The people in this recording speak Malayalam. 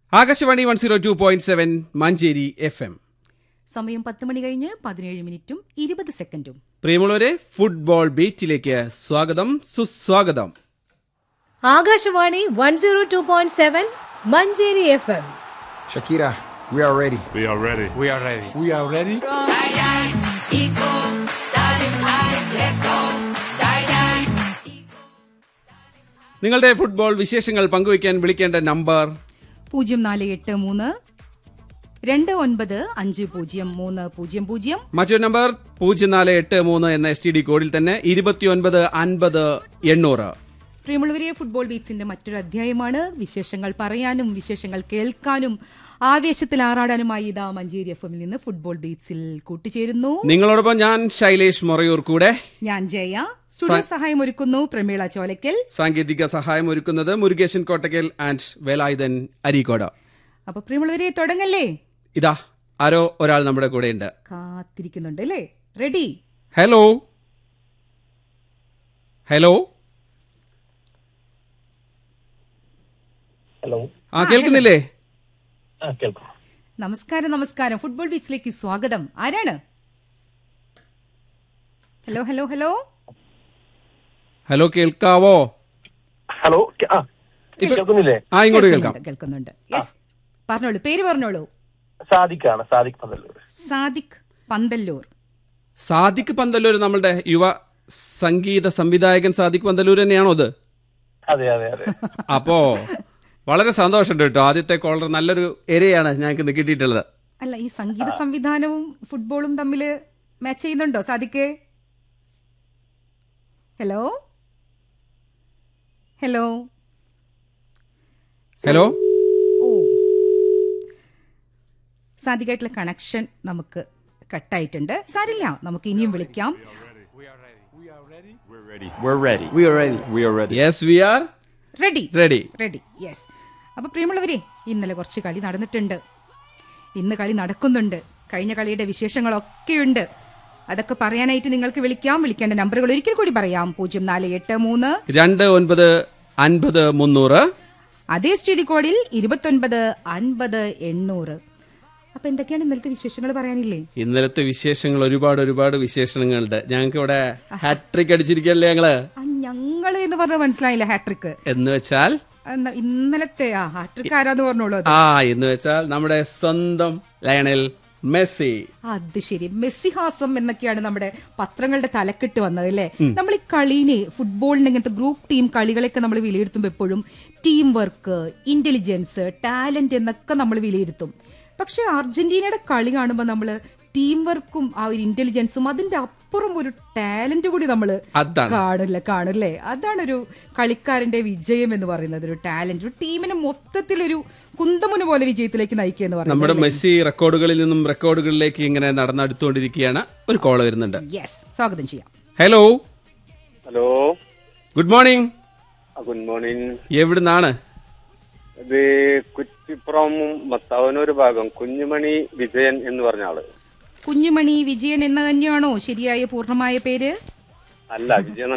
Akashvani one zero two point seven Manjeri F M സമയം പത്ത് മണി കഴിഞ്ഞ് പതിനേഴ് മിനിറ്റും ഇരുപത് സെക്കൻഡും പ്രിയമുള്ളവരെ ഫുട്ബോൾ ബീറ്റിലേക്ക് സ്വാഗതം സുസ്വാഗതം Akashvani one zero two point seven Manjeri F M Shakira, we are ready. We are ready. We are ready. We are ready. നിങ്ങളുടെ ഫുട്ബോൾ വിശേഷങ്ങൾ പങ്കുവയ്ക്കാൻ വിളിക്കേണ്ട നമ്പർ പൂജ്യം നാല് എട്ട് മൂന്ന് രണ്ട് ഒൻപത് അഞ്ച് പൂജ്യം മൂന്ന് പൂജ്യം പൂജ്യം മറ്റൊരു നമ്പർ പൂജ്യം നാല് എട്ട് മൂന്ന് എന്ന എസ് ടി ഡി കോഡിൽ തന്നെ ഇരുപത്തിയൊൻപത് അൻപത് എണ്ണൂറ് പ്രിയമുള്ളവരെ ഫുട്ബോൾ ബീറ്റ്സിന്റെ മറ്റൊരു അധ്യായമാണ് വിശേഷങ്ങൾ പറയാനും വിശേഷങ്ങൾ കേൾക്കാനും ആവേശത്തിൽ ആറാടാനുമായി ഇതാ മഞ്ചേരി എഫ് എമ്മിൽ നിന്ന് ഫുട്ബോൾ ബീറ്റ്സിൽ കൂട്ടുചേരുന്നു നിങ്ങളോടൊപ്പം ഞാൻ ശൈലേഷ് മൊറയൂർ കൂടെ ഞാൻ ജയ സ്റ്റുഡിയോ സഹായം ഒരുക്കുന്നു പ്രമീള ചോലക്കൽ സാങ്കേതിക സഹായം ഒരുക്കുന്നത് മുരുകേശൻ കോട്ടക്കൽ ആൻഡ് വേലായുധൻ അരീക്കോട് അപ്പൊ പ്രിയമുള്ളവരെ തുടങ്ങല്ലേ ഇതാ ആരോ ഒരാൾ നമ്മുടെ കൂടെയുണ്ട് കാത്തിരിക്കുന്നുണ്ട് അല്ലേ റെഡി ഹലോ ഹലോ ഹലോ ആ കേൾക്കുന്നില്ലേ ആ കേൾക്കാം നമസ്കാരം നമസ്കാരം ഫുട്ബോൾ ബീച്ചിലേക്ക് സ്വാഗതം ആരാണ് ഹലോ ഹലോ ഹലോ ഹലോ കേൾക്കാവോ ഹലോ കേ- ആ കേൾക്കുന്നില്ലേ ആ ഇങ്ങോട്ട് കേൾക്കാം കേൾക്കുന്നുണ്ട്, കേൾക്കുന്നുണ്ട് യെസ് പറഞ്ഞോളൂ പേര് പറഞ്ഞോളൂ സാദിഖാണ് സാദിഖ് പന്തല്ലൂർ സാദിഖ് പന്തല്ലൂർ സാദിഖ് പന്തല്ലൂർ നമ്മളുടെ യുവ സംഗീത സംവിധായകൻ സാദിഖ് പന്തല്ലൂർ തന്നെയാണോ അത് അതെ അതെ അതെ അപ്പോ വളരെ സന്തോഷമുണ്ട് കേട്ടോ ആദ്യത്തെ കോളർ നല്ലൊരു എരയാണ് ഞങ്ങൾക്ക് ഇന്ന് കിട്ടിയിട്ടുള്ളത് അല്ല ഈ സംഗീത സംവിധാനവും ഫുട്ബോളും തമ്മിൽ മാച്ച് ചെയ്യുന്നുണ്ടോ സാദിഖ് ഹലോ ഹലോ ഹലോ ഓ സാധികമായിട്ടുള്ള കണക്ഷൻ നമുക്ക് കട്ടായിട്ടുണ്ട് സാരില്ല നമുക്ക് ഇനിയും വിളിക്കാം We're ready. We're ready. We are ready. We are ready. Yes we are ready ready ready yes അപ്പൊ പ്രിയമുള്ളവരെ ഇന്നലെ കുറച്ച് കളി നടന്നിട്ടുണ്ട് ഇന്ന് കളി നടക്കുന്നുണ്ട് കഴിഞ്ഞ കളിയുടെ വിശേഷങ്ങളൊക്കെയുണ്ട് അതൊക്കെ പറയാനായിട്ട് നിങ്ങൾക്ക് വിളിക്കാം വിളിക്കേണ്ട നമ്പറുകൾ ഒരിക്കൽ കൂടി പറയാം പൂജ്യം നാല് എട്ട് മൂന്ന് രണ്ട് ഒൻപത് അൻപത് മുന്നൂറ് അതേ സ്റ്റഡി കോഡിൽ ഇരുപത്തൊൻപത് അൻപത് എണ്ണൂറ് അപ്പൊ എന്തൊക്കെയാണ് ഇന്നലത്തെ വിശേഷങ്ങൾ പറയാനില്ലേ ഇന്നലത്തെ വിശേഷങ്ങൾ ഒരുപാട് ഒരുപാട് വിശേഷങ്ങളുണ്ട് ഞങ്ങൾക്ക് ഇവിടെ ഹാട്രിക് അടിച്ചിരിക്കല്ലേ ഞങ്ങള് ആ ഞങ്ങള് എന്ന് പറഞ്ഞ മനസ്സിലായില്ല ഹാട്രിക്ക് എന്ന് വെച്ചാൽ എന്നാ ഇന്നലത്തെ ആ ഹാട്രിക്ക് ആരാന്ന് പറഞ്ഞോളൂ അത് ആ എന്ന് വെച്ചാൽ നമ്മുടെ സ്വന്തം ലയണൽ മെസ്സി അത് ശരി മെസ്സിഹാസം എന്നൊക്കെയാണ് നമ്മുടെ പത്രങ്ങളുടെ തലക്കെട്ട് വന്നത് അല്ലേ നമ്മൾ ഈ കളീന് ഫുട്ബോളിന്റെ ഇങ്ങനത്തെ ഗ്രൂപ്പ് ടീം കളികളൊക്കെ നമ്മൾ വിലയിരുത്തുമ്പോൾ എപ്പോഴും ടീം വർക്ക് ഇന്റലിജൻസ് ടാലന്റ് എന്നൊക്കെ നമ്മൾ വിലയിരുത്തും പക്ഷെ അർജന്റീനയുടെ കളി കാണുമ്പോൾ നമ്മൾ ടീം വർക്കും ആ ഒരു ഇന്റലിജൻസും അതിന്റെ അപ്പുറം ഒരു ടാലന്റ് കൂടി നമ്മൾ അതാണ് കാണില്ല കാണില്ലേ അതാണ് ഒരു കളിക്കാരന്റെ വിജയം എന്ന് പറയുന്നത് ഒരു ടാലന്റ് ഒരു ടീമിനെ മൊത്തത്തിലൊരു കുന്തമുന പോലെ വിജയത്തിലേക്ക് നയിക്കുക എന്ന് പറയുന്നത് നമ്മുടെ മെസ്സി റെക്കോർഡുകളിൽ നിന്നും റെക്കോർഡുകളിലേക്ക് ഇങ്ങനെ നടന്നെടുത്തുകൊണ്ടിരിക്കുകയാണ് ഒരു കോൾ വരുന്നുണ്ട് യെസ് സ്വാഗതം ചെയ്യാം hello hello good morning good morning എവിടുന്നാണ് ഇത് കുറ്റിപ്പുറം മത്താവനൂർ ഭാഗം കുഞ്ഞുമണി വിജയൻ എന്ന് പറഞ്ഞ ആള് കുഞ്ഞുമണി വിജയൻ എന്ന തന്നെയാണോ ശരിയായ പൂർണ്ണമായ പേര് അല്ല വിജയൻ